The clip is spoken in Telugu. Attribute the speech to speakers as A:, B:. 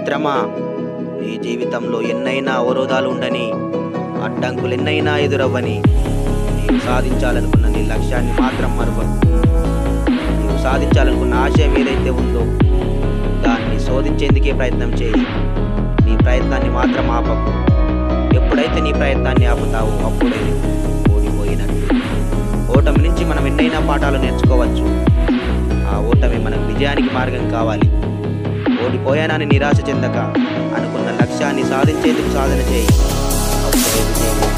A: మిత్రమా నీ జీవితంలో ఎన్నైనా అవరోధాలు ఉండని అడ్డంకులు ఎన్నైనా ఎదురవ్వని నీవు సాధించాలనుకున్న నీ లక్ష్యాన్ని మాత్రం మరవకు నీవు సాధించాలనుకున్న ఆశయం ఏదైతే ఉందో దాన్ని శోధించేందుకే ప్రయత్నం చేయి నీ ప్రయత్నాన్ని మాత్రం ఆపకు ఎప్పుడైతే నీ ప్రయత్నాన్ని ఆపుతావో అప్పుడే ఓడిపోయినట్టు ఓటమి నుంచి మనం ఎన్నైనా పాఠాలు నేర్చుకోవచ్చు ఆ ఓటమి మనకు విజయానికి మార్గం కావాలి ఓడిపోయానని నిరాశ చెందక అనుకున్న లక్ష్యాన్ని సాధించేందుకు సాధన చేయి అప్పుడే విజయం